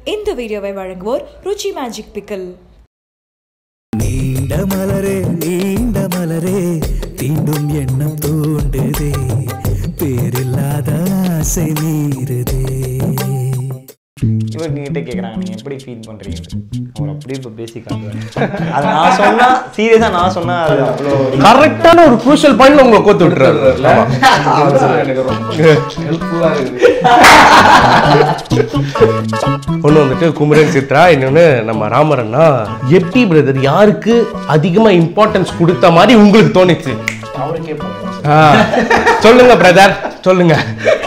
இந்த வீடியோவை வழங்குவோர் ருச்சி மேஜிக் பிக்கல் நீண்ட மலரே நீண்ட மலரே தீண்டும் எண்ணம் தூண்டுதே பேரில்லாத ஆசை மீறுதே இவங்க கிட்ட கேக்குறாங்க நீங்க எப்படி ஃபீல் பண்றீங்க அவர் அப்படியே இப்போ பேசி காட்டுவாரு அது நான் சொன்னா சீரியஸா நான் சொன்னா அது அவ்வளோ கரெக்டான ஒரு குரூஷியல் பாயிண்ட்ல உங்களை கோத்து விட்டுறாரு எனக்கு ரொம்ப ஹெல்ப்ஃபுல்லா இருக்குது ஒன்று வந்துட்டு குமரன் சித்ரா இன்னொன்று நம்ம ராமரண்ணா எப்படி பிரதர் யாருக்கு அதிகமா இம்பார்ட்டன்ஸ் கொடுத்த மாதிரி உங்களுக்கு தோணுச்சு அவருக்கே போங்க ஆ, சொல்லுங்க பிரதர் சொல்லுங்க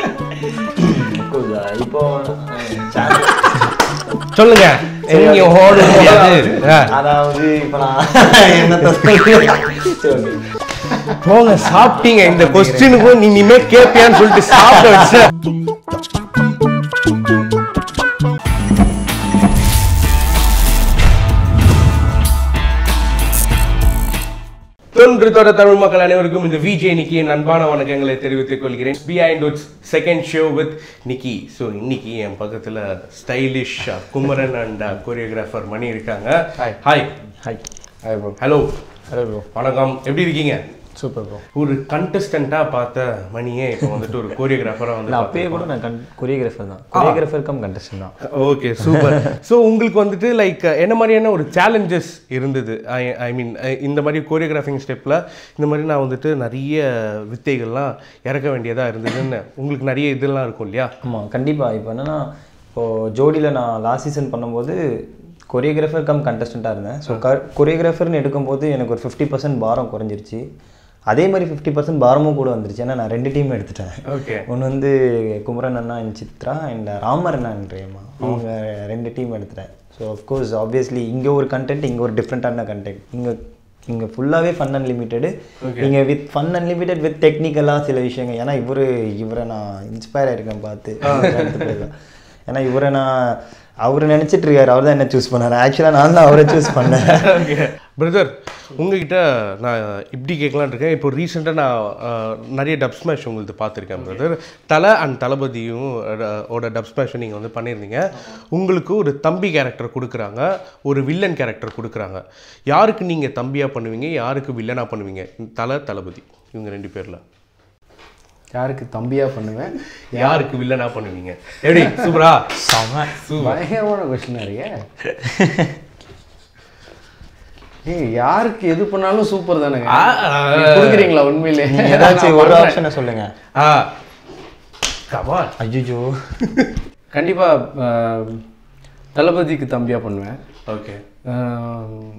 இப்போ channel- சொல்லுங்க எங்க ஓட முடியாது ஆ, அதாவது இப்போ நான் என்னத்த சொல்லி சரி, okay. போங்க சாப்பிட்டீங்க இந்த கொஸ்டினுக்கும் நீ இனிமே கேட்பியான்னு சொல்லிட்டு சாப்பிட வச்சு தொன்று தொட தமிழ் மக்கள் அனைவருக்கும் இந்த விஜய் நிக்கி என் அன்பான வணக்கங்களை தெரிவித்துக் கொள்கிறேன் behind woods second show with Nikki so இன்னைக்கு என் பக்கத்துல stylish Kumaran and choreographer Mani இருக்காங்க Hi. Hi hi hi bro hello hello bro வணக்கம் எப்படி இருக்கீங்க சூப்பர் ப்ரோ ஒரு கண்டஸ்டண்டா பார்த்த மணியே இப்போ வந்துட்டு ஒரு கோரியோகிராஃபரா வந்து இல்ல அப்பயே கூட நான் கண் கொரியோகிராஃபர் தான் கொரியோகிராஃபர் கம் கண்டஸ்டன் தான் ஓகே சூப்பர் ஸோ உங்களுக்கு வந்துட்டு லைக் என்ன மாதிரியான ஒரு சேலஞ்சஸ் இருந்தது ஐ ஐ மீன் இந்த மாதிரி கோரியோகிராஃபிங் ஸ்டெப்பில் இந்த மாதிரி நான் வந்துட்டு நிறைய வித்தைகள்லாம் இறக்க வேண்டியதாக இருந்ததுன்னு உங்களுக்கு நிறைய இதெல்லாம் இருக்கும் இல்லையா ஆமாம் கண்டிப்பாக இப்போ என்னன்னா இப்போ ஜோடியில் நான் லாஸ்ட் சீசன் பண்ணும்போது கொரியோகிராஃபர் கம் கண்டஸ்டண்ட்டாக இருந்தேன் ஸோ க கொரியோகிராஃபர்னு எடுக்கும்போது எனக்கு ஒரு ஃபிஃப்டி பர்சன்ட் பாரம் குறைஞ்சிருச்சு அதே மாதிரி ஃபிஃப்டி பர்சன்ட் பாரமும் கூட வந்துருச்சு ஏன்னா நான் ரெண்டு டீம் எடுத்துட்டேன் ஓகே ஒன்று வந்து குமரன் அண்ணா அண்ட் சித்ரா அண்ட் ராமர் அண்ணா என்றேம்மா அவங்க ரெண்டு டீம் எடுத்துட்டேன் ஸோ அஃப்கோர்ஸ் ஆப்வியஸ்லி இங்கே ஒரு கண்டென்ட் இங்கே ஒரு டிஃப்ரெண்ட்டான கண்டென்ட் இங்கே இங்கே ஃபுல்லாகவே ஃபன் அன்லிமிட்டெடு இங்கே வித் ஃபன் அன்லிமிட்டெட் வித் டெக்னிக்கலாக சில விஷயங்கள் ஏன்னா இவர் இவரை நான் இன்ஸ்பயர் ஆயிருக்கேன் பார்த்து எடுத்து போயிடலாம். ஏன்னா இவரை நான் அவர் நினச்சிட்டு இருக்காரு அவர் தான் என்ன சூஸ் பண்ணார் ஆக்சுவலாக நான் தான் அவரை சூஸ் பண்ணேன் ஓகே பிரதர் உங்ககிட்ட நான் இப்படி கேட்கலான்னு இருக்கேன் இப்போ ரீசெண்டாக நான் அஹ், நிறைய டப் ஸ்மேஷ் உங்களுக்கு பார்த்துருக்கேன் பிரதர் தலை அண்ட் தளபதியும் அஹ், ஓட டப் ஸ்மேஷ் நீங்கள் வந்து பண்ணியிருந்தீங்க உங்களுக்கு ஒரு தம்பி கேரக்டர் கொடுக்குறாங்க ஒரு வில்லன் கேரக்டர் கொடுக்குறாங்க யாருக்கு நீங்கள் தம்பியாக பண்ணுவீங்க யாருக்கு வில்லனாக பண்ணுவீங்க தலை தளபதி இவங்க ரெண்டு பேரில் யாருக்கு தம்பியா பண்ணுவேன் யாருக்கு வில்லனாக பண்ணுவீங்க எப்படி சூப்பரா செம பயங்கரமான கொஸ்டினா இருக்கே ஏய் யாருக்கு எது பண்ணாலும் சூப்பர் தானேங்க ஆ, ஆ, நீங்க கொடுக்குறீங்களா உண்மையிலே நீங்கள் ஏதாச்சும் ஒரு ஆப்ஷனை சொல்லுங்கள் ஆ கமான் ஐயோ கண்டிப்பா ஆஹ், தளபதிக்கு தம்பியா பண்ணுவேன் ஓகே ஆஹ்,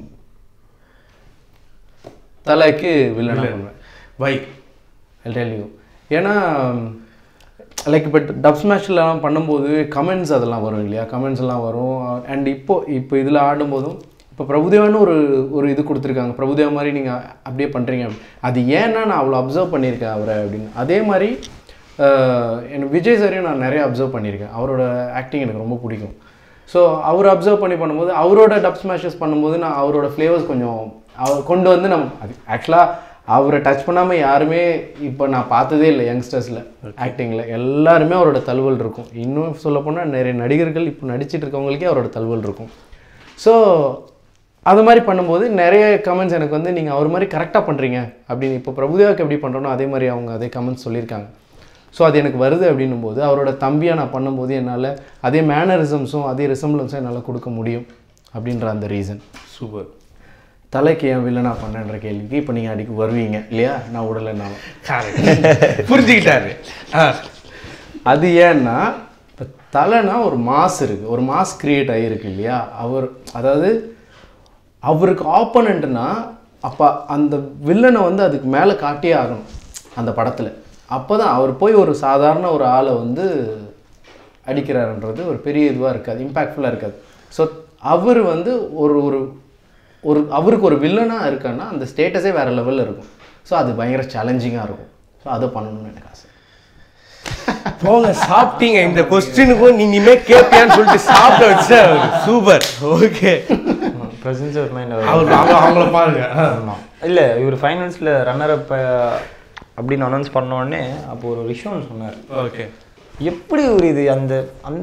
தலைக்கு வில்லனா பண்ணுவேன் வை I'll tell you ஏன்னா லைக் இப்போ டப் ஸ்மாஷ்லாம் பண்ணும்போது கமெண்ட்ஸ் அதெல்லாம் வரும் இல்லையா கமெண்ட்ஸ் எல்லாம் வரும் அண்ட் இப்போ இப்போ இதில் ஆடும்போதும் இப்போ பிரபுதேவான்னு ஒரு ஒரு இது கொடுத்துருக்காங்க பிரபுதேவா மாதிரி நீங்கள் அப்படியே பண்ணுறீங்க அது ஏன்னா நான் அவ்வளோ அப்சர்வ் பண்ணியிருக்கேன் அவரை அப்படின்னு அதே மாதிரி ஆஹ், எனக்கு விஜய் சாரையும் நான் நிறைய அப்சர்வ் பண்ணியிருக்கேன் அவரோட ஆக்டிங் எனக்கு ரொம்ப பிடிக்கும் ஸோ அவர் அப்சர்வ் பண்ணி பண்ணும்போது அவரோட டப் ஸ்மாஷஸ் பண்ணும்போது நான் அவரோட ஃப்ளேவர்ஸ் கொஞ்சம் அவர் கொண்டு வந்து நம்ம அது ஆக்சுவலாக அவரை டச் பண்ணாமல் யாருமே இப்போ நான் பார்த்ததே இல்லை யங்ஸ்டர்ஸில் ஆக்டிங்கில் எல்லாருமே அவரோட தழுவல் இருக்கும் இன்னும் சொல்லப்போனால் நிறைய நடிகர்கள் இப்போ நடிச்சிட்டு இருக்கவங்களுக்கே அவரோட தழுவல் இருக்கும் ஸோ அது மாதிரி பண்ணும்போது நிறைய கமெண்ட்ஸ் எனக்கு வந்து நீங்கள் அவர் மாதிரி கரெக்டாக பண்ணுறீங்க அப்படின்னு இப்போ பிரபுதேவாக்கு எப்படி பண்ணுறோனோ அதே மாதிரி அவங்க அதே கமெண்ட்ஸ் சொல்லியிருக்காங்க ஸோ அது எனக்கு வருது அப்படின்னும் போது அவரோட தம்பியாக நான் பண்ணும்போது என்னால் அதே மேனரிசம்ஸும் அதே ரிசம்பிளன்ஸும் என்னால் கொடுக்க முடியும் அப்படின்ற அந்த ரீசன் சூப்பர் தலைக்கு ஏன் வில்லனா பண்ணன்ற கேள்விக்கு இப்போ நீங்கள் அடிக்க வருவீங்க இல்லையா நான் உடலைனாலும் புரிஞ்சுக்கிட்டாரு ஆ அது ஏன்னா இப்போ தலைனா ஒரு மாஸ் இருக்குது ஒரு மாஸ் கிரியேட் ஆகிருக்கு இல்லையா அவர் அதாவது அவருக்கு ஆப்போனண்ட்னா அப்போ அந்த வில்லனை வந்து அதுக்கு மேலே காட்டியே ஆகணும் அந்த படத்தில் அப்போ தான் அவர் போய் ஒரு சாதாரண ஒரு ஆளை வந்து அடிக்கிறாருன்றது ஒரு பெரிய இதுவாக இருக்காது இம்பேக்ட்ஃபுல்லாக இருக்காது ஸோ அவர் வந்து ஒரு ஒரு ஒரு அவருக்கு ஒரு வில்லனாக இருக்கான்னா அந்த ஸ்டேட்டஸே வேறு லெவலில் இருக்கும் ஸோ அது பயங்கர சேலஞ்சிங்காக இருக்கும் ஸோ அதை பண்ணணும்னு எனக்கு ஆசை போங்க சாப்பிட்டீங்க இந்த கொஸ்டினுக்கும் நீ இனிமே கேட்பியான்னு சொல்லிட்டு சாப்பிட வச்ச super okay presence of mind அவர் அவங்க அவங்கள பாருங்க ஆ. ஆமாம் இல்லை இவர் ஃபைனல்ஸில் ரன்னர் அப் அப்படின்னு அனௌன்ஸ் பண்ண உடனே அப்போ ஒரு விஷயம் சொன்னார் ஓகே எப்படி ஒரு இது அந்த அந்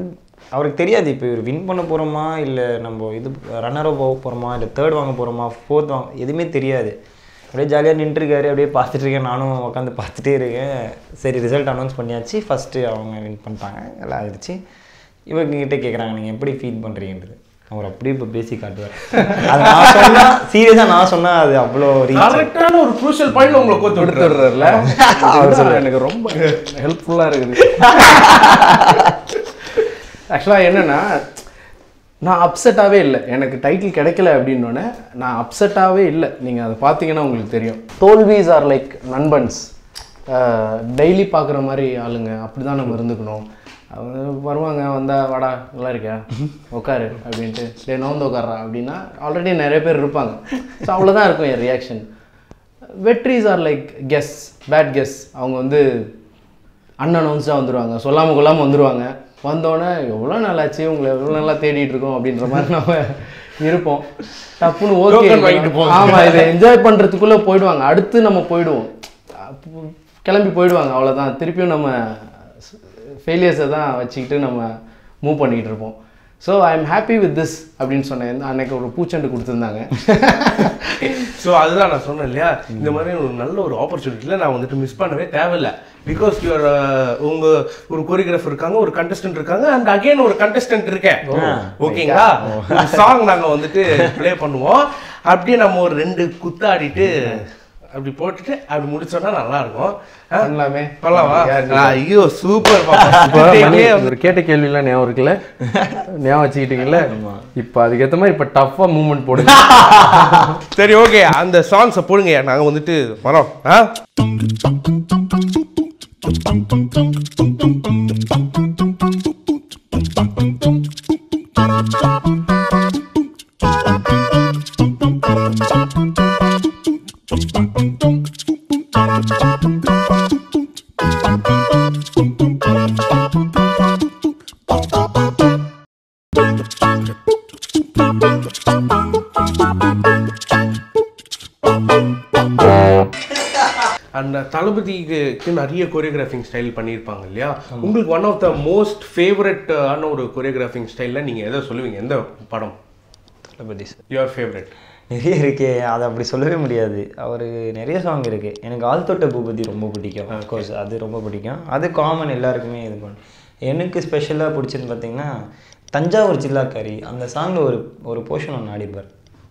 அவருக்கு தெரியாது இப்போ இவர் வின் பண்ண போகிறோமா இல்லை நம்ம இது ரன்னராக போக போகிறோமா இல்லை தேர்ட் வாங்க போகிறோமா ஃபோர்த் வாங்க எதுவுமே தெரியாது அப்படியே ஜாலியாக நின்றுருக்காரு அப்படியே பார்த்துட்டு இருக்கேன் நானும் உட்காந்து பார்த்துட்டே இருக்கேன் சரி ரிசல்ட் அனௌன்ஸ் பண்ணியாச்சு ஃபஸ்ட்டு அவங்க வின் பண்ணிட்டாங்க எல்லாம் ஆயிடுச்சு இவங்க கிட்ட கேட்குறாங்க நீங்கள் எப்படி ஃபீல் பண்ணுறீங்கன்றது அவர் அப்படியே இப்போ பேசி காட்டுவார் அது நான் சொன்னால் சீரியஸாக நான் சொன்னால் அது அவ்வளோ ரீச் கரெக்டான ஒரு க்ரூஷியல் பாயிண்ட் உங்களை கோத்து விடுறாரு கொடுத்துடுறாருல அதுதான் எனக்கு ரொம்ப ஹெல்ப்ஃபுல்லாக இருக்குது ஆக்சுவலாக என்னன்னா நான் அப்செட்டாகவே இல்லை எனக்கு டைட்டில் கிடைக்கல அப்படின்னோடனே நான் அப்செட்டாகவே இல்லை நீங்கள் அதை பார்த்தீங்கன்னா உங்களுக்கு தெரியும் தோல்விஸ் ஆர் லைக் நண்பன்ஸ் டெய்லி பார்க்குற மாதிரி ஆளுங்க அப்படி தான் நம்ம இருந்துக்கணும் அவங்க வருவாங்க வந்தா வாடா நல்லா இருக்கியா உட்காரு அப்படின்ட்டு டே நோந்து உட்கார்றா அப்படின்னா ஆல்ரெடி நிறைய பேர் இருப்பாங்க ஸோ அவ்வளோதான் இருக்கும் என் ரியாக்ஷன் வெட்ரிஸ் are like guess bad guess அவங்க வந்து அன்அனௌன்ஸ்டாக வந்துடுவாங்க சொல்லாமல் கொள்ளாமல் வந்துடுவாங்க வந்தோடனே எவ்வளோ நாளாச்சு உங்களை எவ்வளோ நல்லா தேடிட்டு இருக்கோம் அப்படின்ற மாதிரி நம்ம இருப்போம் டப்புன்னு ஓகே Token வாங்கிட்டு போங்க. ஆமாம் இதை என்ஜாய் பண்ணுறதுக்குள்ளே போயிடுவாங்க அடுத்து நம்ம போயிடுவோம் அப்போ கிளம்பி போயிடுவாங்க அவ்வளோதான் திருப்பியும் நம்ம ஃபெயிலியர்ஸை தான் வச்சுக்கிட்டு நம்ம மூவ் பண்ணிக்கிட்டு இருப்போம் so I am happy with this அப்படின்னு சொன்னேன் அன்னைக்கு ஒரு பூச்செண்டு கொடுத்துருந்தாங்க ஸோ அதுதான் நான் சொன்னேன் இல்லையா இந்த மாதிரி ஒரு நல்ல ஒரு ஆப்பர்ச்சுனிட்டியில் நான் வந்துட்டு மிஸ் பண்ணவே தேவையில்லை பிகாஸ் யூஆர் உங்க ஒரு கோரியோகிராஃபர் இருக்காங்க ஒரு கண்டஸ்டன்ட் இருக்காங்க அண்ட் அகைன் ஒரு கண்டஸ்டன்ட் இருக்கேன் ஓகேங்களா ஒரு சாங் நாங்கள் வந்துட்டு ப்ளே பண்ணுவோம் அப்படியே நம்ம ஒரு ரெண்டு குத்தாடிட்டு அப்படி போட்டுட்டு அப்படி முடிச்சோம்னா நல்லா இருக்கும் ஆ? பண்ணலாமே பண்ணலாமா ஆ, ஐயோ சூப்பர் இப்போ மணி ஒரு கேட்ட கேள்விலாம் ஞாபகம் இருக்குல்ல ஞாபகம் வச்சுக்கிட்டீங்கல்ல இப்போ அதுக்கேற்ற மாதிரி இப்போ டஃப்பாக மூவ்மெண்ட் போடுங்க சரி ஓகே அந்த சாங்ஸை போடுங்க நாங்கள் வந்துட்டு வரோம் ஆ அந்த தளபதிக்கு நிறைய கொரியோகிராஃபிங் ஸ்டைல் பண்ணியிருப்பாங்க இல்லையா உங்களுக்கு one of the most favourite ஆன ஒரு கொரியோகிராஃபிங் ஸ்டைலில் நீங்கள் எதை சொல்லுவீங்க எந்த படம் தளபதி சார் யுவர் ஃபேவரட் நிறைய இருக்கே அதை அப்படி சொல்லவே முடியாது அவர் நிறைய சாங் இருக்கு எனக்கு ஆழ்த்தொட்ட பூபதி ரொம்ப பிடிக்கும் அஃப்கோர்ஸ் அது ரொம்ப பிடிக்கும் அது காமன் எல்லாருக்குமே இது பண்ணும் எனக்கு ஸ்பெஷலாக பிடிச்சது பார்த்தீங்கன்னா தஞ்சாவூர் ஜில்லாக்காரி அந்த சாங்கில் ஒரு ஒரு போர்ஷன் ஒன்று ஆடிப்பார்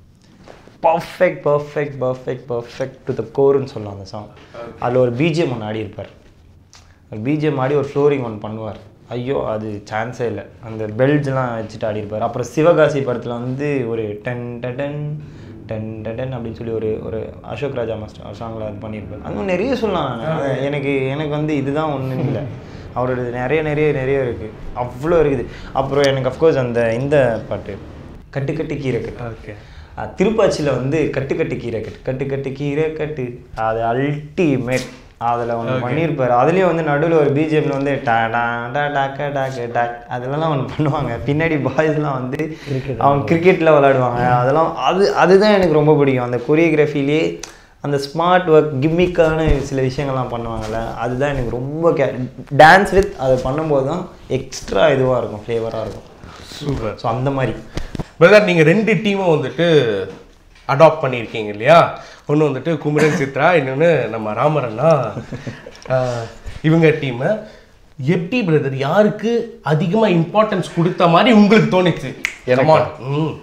perfect perfect perfect perfect to the கோர்னு சொல்லலாம் அந்த சாங் அதில் ஒரு பிஜிஎம் ஒன்று ஆடியிருப்பார் ஒரு பிஜிஎம் ஆடி ஒரு ஃப்ளோரிங் ஒன்று பண்ணுவார் ஐயோ அது சான்ஸே இல்லை அந்த பெல்ட்ஸ்லாம் வச்சுட்டு ஆடியிருப்பார் அப்புறம் சிவகாசி படத்தில் வந்து ஒரு டென் டடன் டென் டடன் அப்படின்னு சொல்லி ஒரு ஒரு அசோக் ராஜா மாஸ்டர் சாங்கில் அது பண்ணியிருப்பார் அந்த மாதிரி நிறைய சொல்லலாம் அது எனக்கு எனக்கு வந்து இதுதான் ஒன்றும் இல்லை அவரோட நிறைய நிறைய நிறைய இருக்குது அவ்வளோ இருக்குது அப்புறம் எனக்கு அஃப்கோர்ஸ் அந்த இந்த பாட்டு கட்டு கட்டு கீரை கட்டு ஓகே அஹ் திருப்பாச்சியில் வந்து கட்டு கட்டு கீரை கட்டு கட்டு கட்டு கீரை கட்டு அது அல்டிமேட் அதில் ஒன்று பண்ணியிருப்பார் அதுலேயும் வந்து நடுவில் ஒரு பிஜிஎம்ல வந்து டா டா டா டாக்க டாக்க டாக் அதெல்லாம் ஒன்று பண்ணுவாங்க பின்னாடி பாய்ஸ்லாம் வந்து அவங்க கிரிக்கெட்டில் விளையாடுவாங்க அதெல்லாம் அது அதுதான் எனக்கு ரொம்ப பிடிக்கும் அந்த கொரியோகிராஃபிலே அந்த ஸ்மார்ட் ஒர்க் கிம்மிக்கான சில விஷயங்கள்லாம் பண்ணுவாங்கல்ல அதுதான் எனக்கு ரொம்ப கே டான்ஸ் வித் அதை பண்ணும்போது தான் எக்ஸ்ட்ரா இதுவாக இருக்கும் ஃப்ளேவராக இருக்கும் சூப்பர் ஸோ அந்த மாதிரி பிரதர் நீங்கள் ரெண்டு டீமும் வந்துட்டு அடாப்ட் பண்ணியிருக்கீங்க இல்லையா ஒன்று வந்துட்டு குமரன் சித்ரா இன்னொன்று நம்ம ராமரண்ணா ஆஹ், இவங்க டீமு எப்படி பிரதர் யாருக்கு அதிகமாக இம்பார்ட்டன்ஸ் கொடுத்த மாதிரி உங்களுக்கு தோணுச்சு எனக்கா? Come on. ம்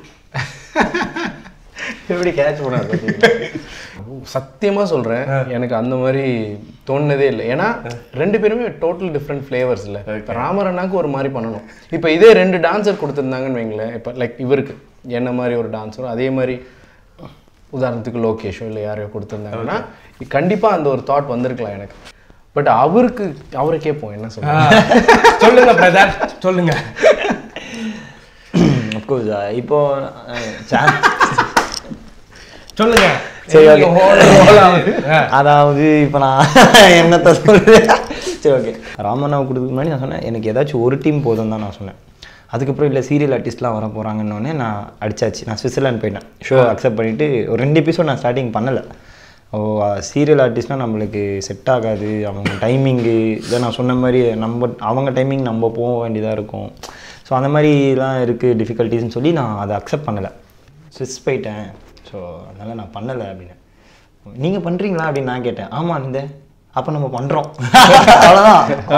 எப்படி கேட்ச் பண்ணாரு சத்தியமாக சொல்கிறேன் எனக்கு அந்த மாதிரி தோணுனதே இல்லை ஏன்னா ரெண்டு பேருமே டோட்டல் டிஃப்ரெண்ட் ஃப்ளேவர்ஸ் இல்லை இப்போ ராமரண்ணாக்கு ஒரு மாதிரி பண்ணணும் இப்போ இதே ரெண்டு டான்சர் கொடுத்துருந்தாங்கன்னு வைங்களேன் இப்போ லைக் இவருக்கு என்ன மாதிரி ஒரு டான்ஸரும் அதே மாதிரி உதாரணத்துக்கு லோகேஷோ இல்லை யாரையோ கொடுத்துருந்தாங்கன்னா கண்டிப்பாக அந்த ஒரு தாட் வந்திருக்கலாம் எனக்கு பட் அவருக்கு அவரை கேட்போம் என்ன சொல்லுங்க ஆஹ், சொல்லுங்க பிரதர் சொல்லுங்க அஃப்கோர்ஸ் இப்போ அஹ், chan- சொல்லுங்க சரி, okay. நீங்க hold- hold ஆகுது. ஆஹ். அதாவது இப்போ நான் என்னத்தை சொல்கிறேன் சரி ஓகே ராமண்ணாவை கொடுத்துக்கு முன்னாடி நான் சொன்னேன் எனக்கு ஏதாச்சும் ஒரு டீம் போதும் தான் நான் சொன்னேன் அதுக்கப்புறம் இல்லை சீரியல் ஆர்டிஸ்ட்லாம் வர போகிறாங்கன்னொடனே நான் அடிச்சாச்சு நான் சுவிட்சர்லாந்து போயிட்டேன் ஷோ அக்செப்ட் பண்ணிவிட்டு ஒரு ரெண்டு எபிசோட் நான் ஸ்டார்டிங் பண்ணலை ஓ சீரியல் ஆர்டிஸ்ட்னால் நம்மளுக்கு செட் ஆகாது அவங்க டைமிங்கு இதை நான் சொன்ன மாதிரி நம்ம அவங்க டைமிங் நம்ம போக வேண்டியதாக இருக்கும் ஸோ அந்த மாதிரிலாம் இருக்குது டிஃபிகல்ட்டிஸ்னு சொல்லி நான் அதை அக்செப்ட் பண்ணலை ஸ்விஸ் போயிட்டேன் ஸோ அதனால் நான் பண்ணலை அப்படின்னு நீங்கள் பண்ணுறீங்களா அப்படின்னு நான் கேட்டேன் ஆமாம் இந்த அப்போ நம்ம பண்ணுறோம் அவ்வளோதான்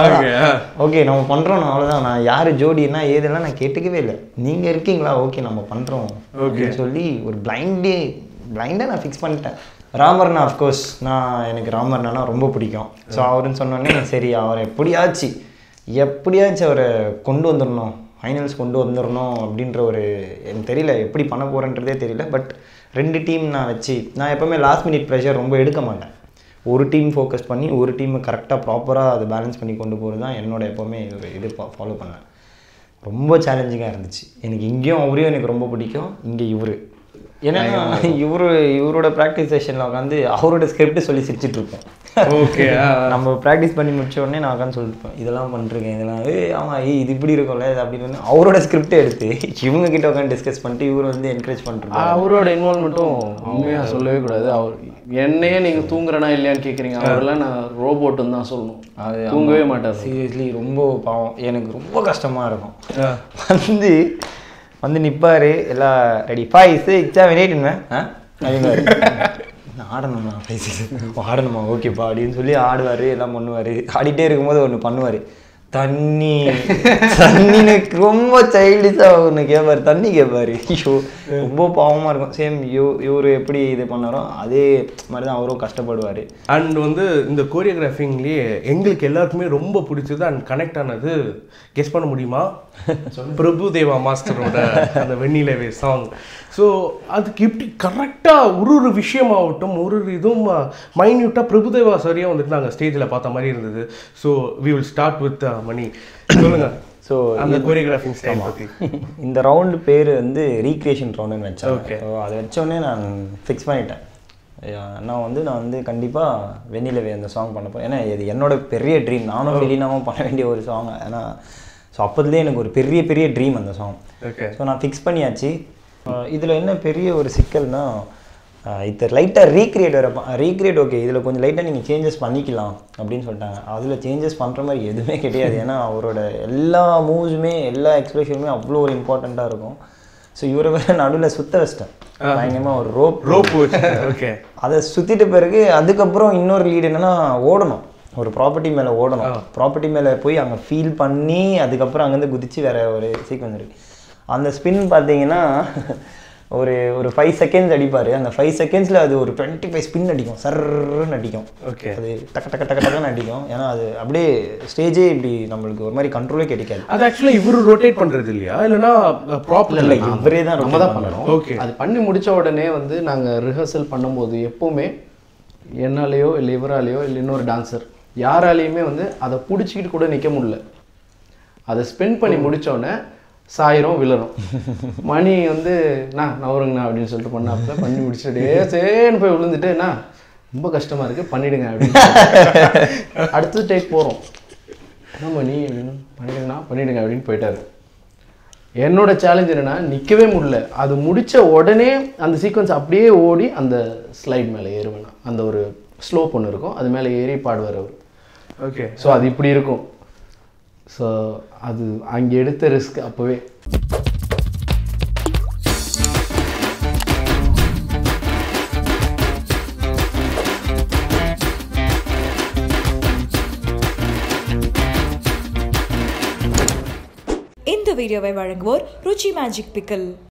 ஓகே நம்ம பண்ணுறோம் அவ்வளோதான் நான் யார் ஜோடினா ஏதெல்லாம் நான் கேட்டுக்கவே இல்லை நீங்கள் இருக்கீங்களா ஓகே நம்ம பண்ணுறோம் அப்படின்னு சொல்லி ஒரு பிளைண்டே பிளைண்டாக நான் ஃபிக்ஸ் பண்ணிட்டேன் ராமர்னா அஃப்கோர்ஸ் நான் எனக்கு ராமர்னா ரொம்ப பிடிக்கும் ஸோ அவருன்னு சொன்னோடனே சரி அவரை எப்படியாச்சு எப்படியாச்சும் அவரை கொண்டு வந்துடணும் ஃபைனல்ஸ் கொண்டு வந்துடணும் அப்படின்ற ஒரு எனக்கு தெரியல எப்படி பண்ண போகிறேன்றதே தெரியல பட் ரெண்டு டீம் நான் வச்சு நான் எப்போவுமே லாஸ்ட் மினிட் ப்ரெஷர் ரொம்ப எடுக்க மாட்டேன் ஒரு டீம் ஃபோக்கஸ் பண்ணி ஒரு டீமை கரெக்டாக ப்ராப்பராக அதை பேலன்ஸ் பண்ணி கொண்டு போகிறது தான் என்னோட எப்போவுமே ஒரு இது ஃபாலோ பண்ணேன் ரொம்ப சேலஞ்சிங்காக இருந்துச்சு எனக்கு இங்கேயும் அவரையும் எனக்கு ரொம்ப பிடிக்கும் இங்கே இவர் ஏன்னா இவரு இவரோட ப்ராக்டிஸ் செஷனில் உட்காந்து அவரோட ஸ்கிரிப்ட் சொல்லி சிரிச்சிட்டு இருப்பேன் ஓகே நம்ம ப்ராக்டிஸ் பண்ணி முடிச்ச உடனே நான் உட்காந்து சொல்லிருப்பேன் இதெல்லாம் பண்ணிருக்கேன் இதெல்லாம் ஏய் ஆமாம் ஏய் இது இப்படி இருக்கும்ல இது அப்படின்னு அவரோட ஸ்கிரிப்டை எடுத்து இவங்க கிட்ட உட்காந்து டிஸ்கஸ் பண்ணிட்டு இவர் வந்து என்கரேஜ் பண்ணிட்டு அவரோட இன்வால்மெண்ட்டும் உண்மையாக சொல்லவே கூடாது அவர் என்னையே நீங்கள் தூங்குறனா இல்லையான்னு கேட்குறீங்க அவரெல்லாம் நான் ரோபோட்டுன்னு தான் சொல்லணும் அது தூங்கவே மாட்டார் சீரியஸ்லி ரொம்ப பாவம் எனக்கு ரொம்ப கஷ்டமாக இருக்கும் வந்து வந்து நிற்பார் எல்லாம் ரெடி ஃபைவ் சிக்ஸ் செவன் எயிட்னுவேன் ஆ அப்படின்னாரு நான் ஆடணுமா ஃபைவ் சிக்ஸ் ஆடணுமா ஓகேப்பா அப்படின்னு சொல்லி ஆடுவார் எல்லாம் பண்ணுவார் ஆடிட்டே இருக்கும்போது ஒன்று பண்ணுவார் தண்ணி தண்ணி எனக்கு ரொம்ப சைல்டிஷாக ஒன்று கேட்பாரு தண்ணி கேட்பாரு ஐயோ ரொம்ப பாவமாக இருக்கும் சேம் யோ இவர் எப்படி இது பண்ணாரோ அதே மாதிரி தான் அவரும் கஷ்டப்படுவார் அண்ட் வந்து இந்த கோரியோகிராஃபிங்லேயே எங்களுக்கு எல்லாருக்குமே ரொம்ப பிடிச்சது அண்ட் கனெக்ட் ஆனது கெஸ் பண்ண முடியுமா பிரபு தேவா மாஸ்டரோட அந்த வெண்ணிலவே சாங் ஸோ அதுக்கு எப்படி கரெக்டாக ஒரு ஒரு விஷயமாகட்டும் ஒரு ஒரு இதுவும் மைன்யூட்டாக பிரபுதேவா சரியாக வந்துட்டு நாங்கள் ஸ்டேஜில் பார்த்த மாதிரி இருந்தது so we will start with Mani சொல்லுங்க ஸோ அந்த கோரியோகிராஃபிங் ஸ்டைல் பற்றி இந்த ரவுண்டு பேர் வந்து ரீக்ரியேஷன் ரவுண்டுன்னு வச்சேன் ஸோ அதை வச்சோடனே நான் ஃபிக்ஸ் பண்ணிட்டேன் ஐயா, நான் வந்து நான் வந்து கண்டிப்பாக வெண்ணிலவே அந்த சாங் பண்ண போகிறேன் ஏன்னா இது என்னோட பெரிய ட்ரீம் நானும் வெளினாவும் பண்ண வேண்டிய ஒரு சாங் ஏன்னா ஸோ அப்போதுலேயே எனக்கு ஒரு பெரிய பெரிய ட்ரீம் அந்த சாங் ஓகே ஸோ நான் ஃபிக்ஸ் பண்ணியாச்சு இதில் என்ன பெரிய ஒரு சிக்கல்னா இதை லைட்டாக ரீக்ரியேட் வர ரீக்ரியேட் ஓகே இதில் கொஞ்சம் லைட்டாக நீங்கள் சேஞ்சஸ் பண்ணிக்கலாம் அப்படின்னு சொல்லிட்டாங்க அதில் சேஞ்சஸ் பண்ணுற மாதிரி எதுவுமே கிடையாது ஏன்னா அவரோட எல்லா மூவ்ஸுமே எல்லா எக்ஸ்பிரஷனுமே அவ்வளோ ஒரு இம்பார்ட்டண்ட்டாக இருக்கும் ஸோ இவரை வேற நடுவில் சுத்த வச்சிட்டேன் பயங்கரமாக ஒரு ரோப் ரோப் ஓகே அதை சுற்றிட்ட பிறகு அதுக்கப்புறம் இன்னொரு லீடு என்னன்னா ஓடணும் ஒரு ப்ராப்பர்ட்டி மேலே ஓடணும் ப்ராப்பர்ட்டி மேலே போய் அங்கே ஃபீல் பண்ணி அதுக்கப்புறம் அங்கேருந்து குதிச்சு வேற ஒரு சீக்வன்ஸ் இருக்கு அந்த ஸ்பின் பார்த்தீங்கன்னா ஒரு ஒரு ஃபைவ் செகண்ட்ஸ் அடிப்பார் அந்த ஃபைவ் செகண்ட்ஸில் அது ஒரு டுவெண்ட்டி ஃபைவ் ஸ்பின் அடிக்கும் சர்ன்னு அடிக்கும் Okay. அது டக்கு டக்கு டக்கு டக்குன்னு அடிக்கும் ஏன்னா அது அப்படியே ஸ்டேஜே இப்படி நம்மளுக்கு ஒரு மாதிரி கண்ட்ரோலே கிடைக்காது அது ஆக்சுவலாக இவரு ரொட்டேட் பண்ணுறது இல்லையா இல்லைன்னா ப்ராப்பர் இல்லை இவரே தான் நம்ம தான் பண்ணணும் Okay. அது பண்ணி முடிச்ச உடனே வந்து நாங்கள் ரிஹர்சல் பண்ணும்போது எப்போவுமே என்னாலேயோ இல்லை இவராலேயோ இல்லை இன்னொரு டான்சர் யாராலையுமே வந்து அதை பிடிச்சிக்கிட்டு கூட நிற்க முடியல அதை ஸ்பெண்ட் பண்ணி முடிச்ச உடனே சாயிரும் விழரும் மணி வந்து நான் நவருங்கண்ணா அப்படின்னு சொல்லிட்டு பண்ணாப்புல பண்ணி முடிச்சுட்டு சேன்னு போய் விழுந்துட்டு "அண்ணா, ரொம்ப கஷ்டமா இருக்கு பண்ணிடுங்க அப்படின்னு சொல்லிட்டு. அடுத்தது டேக் போகிறோம் என்ன மணி அப்படின்னு பண்ணிடுங்கண்ணா பண்ணிடுங்க அப்படின்னு போயிட்டாரு என்னோட சேலஞ்ச் என்னன்னா நிற்கவே முடியல அது முடிச்ச உடனே அந்த சீக்வன்ஸ் அப்படியே ஓடி அந்த ஸ்லைட் மேலே ஏறுவேன் நான். அந்த ஒரு ஸ்லோப் ஒன்று இருக்கும் அது மேலே ஏறி பாடுவார் அவர் ஓகே ஸோ அது இப்படி இருக்கும் ஸோ அது அங்கே எடுத்த ரிஸ்க் அப்போவே இந்த வீடியோவை வழங்குவோர் ருச்சி மேஜிக் பிக்கல்